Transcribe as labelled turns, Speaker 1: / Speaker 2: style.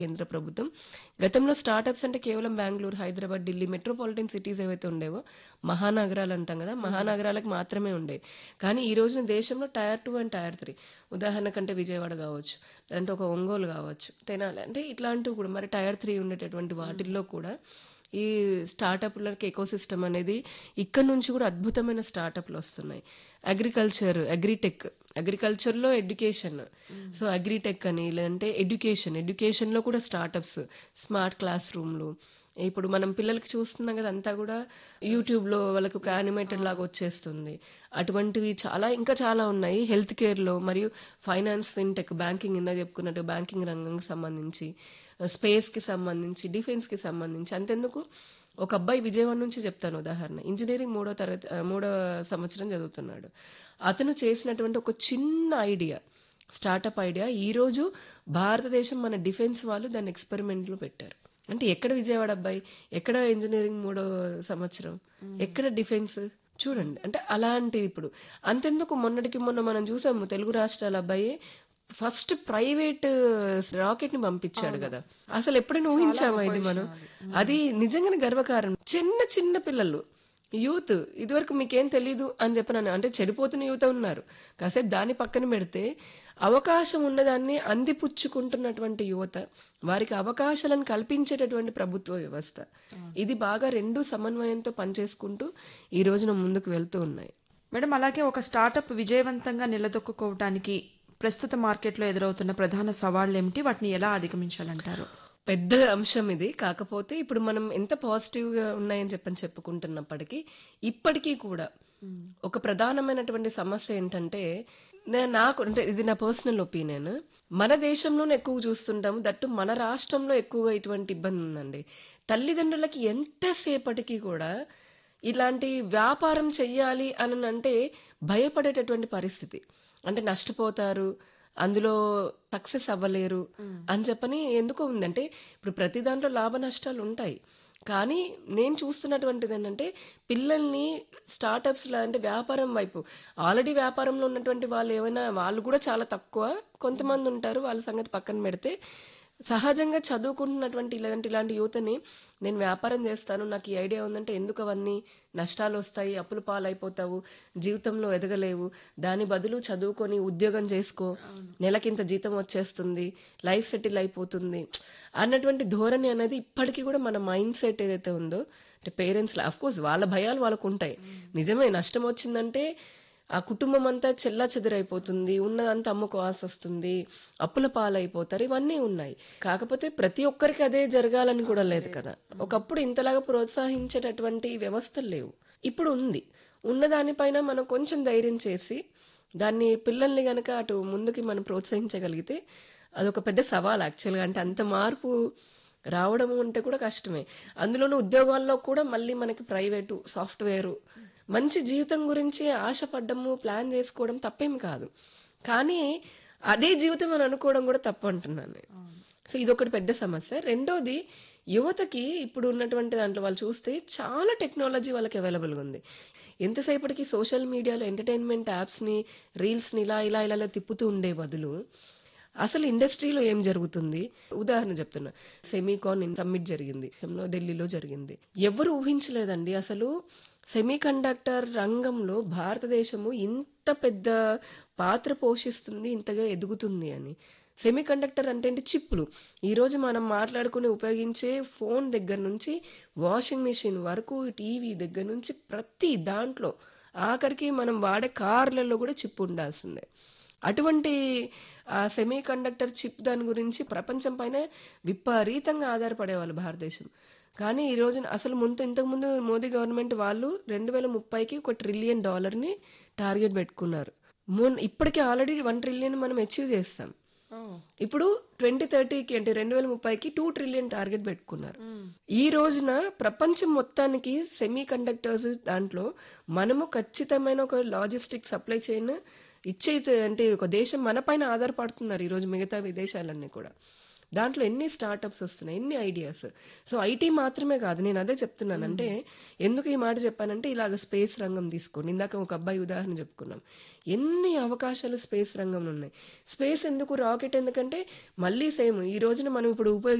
Speaker 1: కేంద్ర ప్రభుత్వం గతంలో స్టార్టప్స్ అంటే కేవలం బెంగళూరు హైదరాబాద్ ఢిల్లీ మెట్రోపాలిటన్ సిటీస్ ఏవైతే ఉండేవో మహానగరాలు అంటాం కదా మహానగరాలకు మాత్రమే ఉండేవి కానీ ఈ రోజున దేశంలో tier two and tier three ఉదాహరణ కంటే విజయవాడ కావచ్చు లేదంటే ఒక ఒంగోలు కావచ్చు తెనాలి అంటే ఇట్లాంటివి కూడా మరి టైర్ త్రీ ఉండేటటువంటి వాటిల్లో కూడా ఈ స్టార్టప్లకి ఎకో సిస్టమ్ అనేది ఇక్కడ నుంచి కూడా అద్భుతమైన స్టార్టప్లు వస్తున్నాయి అగ్రికల్చర్ అగ్రిటెక్ అగ్రికల్చర్లో ఎడ్యుకేషన్ సో అగ్రిటెక్ అని లేదంటే ఎడ్యుకేషన్ ఎడ్యుకేషన్లో కూడా స్టార్టప్స్ స్మార్ట్ క్లాస్ రూమ్లు ఇప్పుడు మనం పిల్లలకి చూస్తున్నాం కదా అంతా కూడా యూట్యూబ్లో వాళ్ళకి ఒక యానిమేటెడ్ లాగా వచ్చేస్తుంది అటువంటివి చాలా ఇంకా చాలా ఉన్నాయి హెల్త్ కేర్లో మరియు ఫైనాన్స్ ఫిన్టెక్ బ్యాంకింగ్ ఇందా చెప్పుకున్నట్టు బ్యాంకింగ్ రంగంకి సంబంధించి స్పేస్కి సంబంధించి డిఫెన్స్కి సంబంధించి అంతెందుకు ఒక అబ్బాయి విజయవాడ నుంచి చెప్తాను ఉదాహరణ ఇంజనీరింగ్ మూడో తరగతి ఆ, మూడో సంవత్సరం చదువుతున్నాడు అతను చేసినటువంటి ఒక చిన్న ఐడియా స్టార్టప్ ఐడియా ఈరోజు భారతదేశం మన డిఫెన్స్ వాళ్ళు దాన్ని ఎక్స్పెరిమెంట్లో పెట్టారు అంటే ఎక్కడ విజయవాడ అబ్బాయి ఎక్కడ ఇంజనీరింగ్ మూడో సంవత్సరం ఎక్కడ డిఫెన్స్ చూడండి అంటే అలాంటి ఇప్పుడు అంతెందుకు మొన్నటికి మొన్న మనం చూసాము తెలుగు రాష్ట్రాల అబ్బాయి ఫస్ట్ ప్రైవేట్ రాకెట్ ని పంపించాడు కదా అసలు ఎప్పుడైనా ఊహించామా ఇది మనం అది నిజంగానే గర్వకారణం చిన్న చిన్న పిల్లలు యూత్ ఇదివరకు మీకేం తెలీదు అని చెప్పినాను అంటే చెడిపోతున్న యూత్ ఉన్నారు కాసేపు దాన్ని పక్కన పెడితే అవకాశం ఉన్నదాన్ని అందిపుచ్చుకుంటున్నటువంటి యువత వారికి అవకాశాలను కల్పించేటటువంటి ప్రభుత్వ వ్యవస్థ ఇది బాగా రెండు సమన్వయంతో పనిచేసుకుంటూ ఈ రోజున ముందుకు వెళ్తూ ఉన్నాయి
Speaker 2: మేడం అలాగే ఒక స్టార్టప్ విజయవంతంగా నిలదొక్కుకోవడానికి ప్రస్తుత మార్కెట్లో ఎదురవుతున్న ప్రధాన సవాళ్లు ఏమిటి వాటిని ఎలా అధిగమించాలంటారు
Speaker 1: పెద్ద అంశం ఇది కాకపోతే ఇప్పుడు మనం ఎంత పాజిటివ్ గా ఉన్నాయని చెప్పని చెప్పుకుంటున్నప్పటికీ ఇప్పటికీ కూడా ఒక ప్రధానమైనటువంటి సమస్య ఏంటంటే నే- నాకు అంటే ఇది నా పర్సనల్ ఒపీనియన్ మన దేశంలోనే ఎక్కువ చూస్తుంటాము దట్టు మన రాష్ట్రంలో ఎక్కువగా ఇటువంటి ఇబ్బంది ఉందండి తల్లిదండ్రులకి ఎంతసేపటికి కూడా ఇలాంటి వ్యాపారం చెయ్యాలి అని అంటే భయపడేటటువంటి పరిస్థితి అంటే నష్టపోతారు అందులో సక్సెస్ అవ్వలేరు అని చెప్పని ఎందుకో ఉందంటే ఇప్పుడు ప్రతి దాంట్లో లాభ నష్టాలు ఉంటాయి కానీ నేను చూస్తున్నటువంటిది ఏంటంటే పిల్లల్ని స్టార్టప్స్ అంటే వ్యాపారం వైపు ఆల్రెడీ వ్యాపారంలో ఉన్నటువంటి వాళ్ళు ఏమైనా వాళ్ళు కూడా చాలా తక్కువ కొంతమంది ఉంటారు వాళ్ళ సంగతి పక్కన పెడితే సహజంగా చదువుకుంటున్నటువంటి ఇలాంటి ఇలాంటి యువతని నేను వ్యాపారం చేస్తాను నాకు ఈ ఐడియా ఉందంటే ఎందుకు అవన్నీ నష్టాలు వస్తాయి అప్పులు పాలైపోతావు జీవితంలో ఎదగలేవు దాని బదులు చదువుకొని ఉద్యోగం చేసుకో నెలకింత జీతం వచ్చేస్తుంది లైఫ్ సెటిల్ అయిపోతుంది అన్నటువంటి ధోరణి అనేది ఇప్పటికీ కూడా మన మైండ్ సెట్ ఏదైతే ఉందో అంటే పేరెంట్స్ అఫ్ కోర్స్ వాళ్ళ భయాలు వాళ్ళకు ఉంటాయి నిజమే నష్టం వచ్చిందంటే ఆ కుటుంబం అంతా చెల్లా చెదరైపోతుంది ఉన్నదంతా అమ్ముకోవాల్సి వస్తుంది అప్పుల పాలైపోతారు ఇవన్నీ ఉన్నాయి కాకపోతే ప్రతి ఒక్కరికి అదే జరగాలని కూడా లేదు కదా ఒకప్పుడు ఇంతలాగా ప్రోత్సహించేటటువంటి వ్యవస్థలు లేవు ఇప్పుడు ఉంది ఉన్నదానిపైన మనం కొంచెం ధైర్యం చేసి దాన్ని పిల్లల్ని గనక అటు ముందుకి మనం ప్రోత్సహించగలిగితే అదొక పెద్ద సవాల్ యాక్చువల్గా అంటే అంత మార్పు రావడం అంటే కూడా కష్టమే అందులోనూ ఉద్యోగాల్లో కూడా మళ్ళీ మనకి ప్రైవేటు సాఫ్ట్వేరు మంచి జీవితం గురించి ఆశపడ్డము ప్లాన్ చేసుకోవడం తప్పేం కాదు కానీ అదే జీవితం అని అనుకోవడం కూడా తప్పు అంటున్నాను నేను. సో ఇది ఒకటి పెద్ద సమస్య రెండోది యువతకి ఇప్పుడు ఉన్నటువంటి దాంట్లో వాళ్ళు చూస్తే చాలా టెక్నాలజీ వాళ్ళకి అవైలబుల్గా ఉంది ఎంతసేపటికి సోషల్ మీడియాలో ఎంటర్టైన్మెంట్ యాప్స్ని రీల్స్ని ఇలా ఇలా ఇలా ఇలా తిప్పుతూ ఉండే బదులు అసలు ఇండస్ట్రీలో ఏం జరుగుతుంది ఉదాహరణ చెప్తున్నా సెమీకాన్ సమ్మిట్ జరిగింది ఢిల్లీలో జరిగింది ఎవరు ఊహించలేదండి అసలు సెమీ కండక్టర్ రంగంలో భారతదేశము ఇంత పెద్ద పాత్ర పోషిస్తుంది ఇంతగా ఎదుగుతుంది అని సెమీ కండక్టర్ అంటే ఏంటి చిప్పులు ఈరోజు మనం మాట్లాడుకుని ఉపయోగించే ఫోన్ దగ్గర నుంచి వాషింగ్ మిషన్ వరకు టీవీ దగ్గర నుంచి ప్రతి దాంట్లో ఆఖరికి మనం వాడే కార్లలో కూడా చిప్ ఉండాల్సిందే అటువంటి ఆ సెమీ కండక్టర్ చిప్ దాని గురించి ప్రపంచం పైన విపరీతంగా ఆధారపడేవాళ్ళు భారతదేశం కానీ ఈ రోజున అసలు ముందు ఇంతకుముందు మోదీ గవర్నమెంట్ వాళ్ళు రెండు వేల ముప్పైకి ఒక ట్రిలియన్ డాలర్ని టార్గెట్ పెట్టుకున్నారు మొన్న ఇప్పటికే ఆల్రెడీ వన్ ట్రిలియన్ మనం అచీవ్ చేస్తాం ఇప్పుడు ట్వంటీ థర్టీకి అంటే రెండు వేల ముప్పైకి టూ ట్రిలియన్ టార్గెట్ పెట్టుకున్నారు ఈ రోజున ప్రపంచం మొత్తానికి సెమీ కండక్టర్స్ దాంట్లో మనము ఖచ్చితమైన ఒక లాజిస్టిక్ సప్లై చైన్ ఇచ్చే అంటే ఒక దేశం మన పైన ఆధారపడుతున్నారు ఈరోజు మిగతా విదేశాలన్నీ కూడా దాంట్లో ఎన్ని స్టార్టప్స్ వస్తున్నాయి ఎన్ని ఐడియాస్ సో ఐటీ మాత్రమే కాదు నేను అదే చెప్తున్నాను అంటే ఎందుకు ఈ మాట చెప్పానంటే ఇలాగ స్పేస్ రంగం తీసుకోండి ఇందాక ఒక అబ్బాయి ఉదాహరణ చెప్పుకున్నాం ఎన్ని అవకాశాలు స్పేస్ రంగంలో ఉన్నాయి స్పేస్ ఎందుకు రాకెట్ ఎందుకంటే మళ్ళీ సేమ్ ఈ రోజున మనం ఇప్పుడు ఉపయోగి